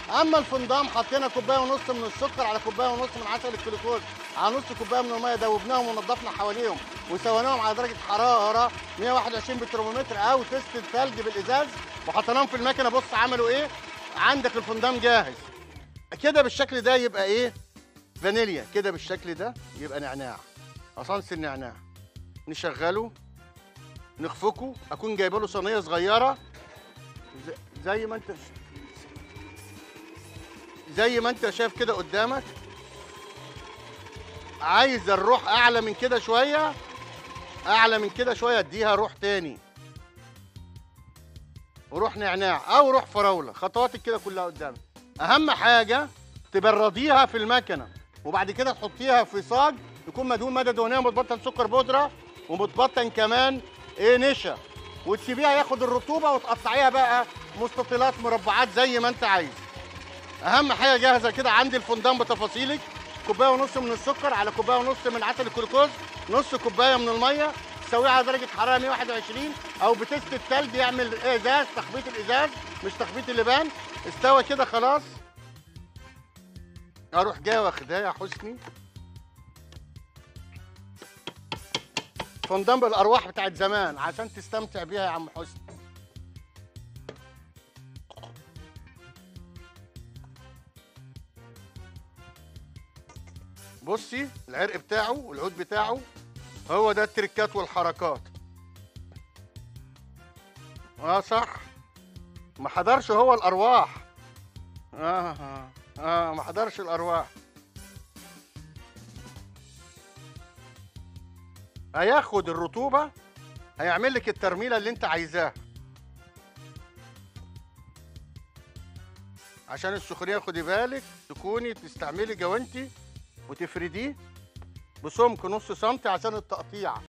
اما الفندام حطينا كوبايه ونص من السكر على كوبايه ونص من عسل الجلوكوز على نص كوبايه من الميه دوبناهم ونضفنا حواليهم وسويناهم على درجه حراره 121 بالترمومتر او تيست الثلج بالازاز وحطيناهم في المكنه بص عملوا ايه عندك الفندام جاهز كده بالشكل ده يبقى ايه فانيليا كده بالشكل ده يبقى نعناع اصنص النعناع نشغله نخفقه اكون جايبه له صينيه صغيره ز- زي ما انت زي ما انت شايف كده قدامك عايز الروح اعلى من كده شويه اعلى من كده شويه اديها روح تاني وروح نعناع او روح فراوله خطواتك كده كلها قدامك اهم حاجه تبرديها في المكنه وبعد كده تحطيها في صاج يكون مدهون ماده دهنيه متبطن سكر بودره ومتبطن كمان ايه نشا وتسيبيها ياخد الرطوبه وتقطعيها بقى مستطيلات مربعات زي ما انت عايز اهم حاجه جاهزه كده عندي الفندان بتفاصيلك كوبايه ونص من السكر على كوبايه ونص من عسل الجلوكوز نص كوبايه من الميه تسويها على درجه حراره 121 او بتست التلج يعمل ازاز تخبيط الازاز مش تخبيط اللبان استوى كده خلاص اروح جاي واخداه يا حسني فندان بالارواح بتاعت زمان عشان تستمتع بيها يا عم حسني بصي العرق بتاعه والعود بتاعه هو ده التركات والحركات اه صح ما حضرش هو الارواح اه اه, آه ما حضرش الارواح هياخد الرطوبه هيعمل لك الترميله اللي انت عايزاها عشان السخريه خدي بالك تكوني تستعملي جوانتي وتفرديه بسمك نص سنتي عشان التقطيع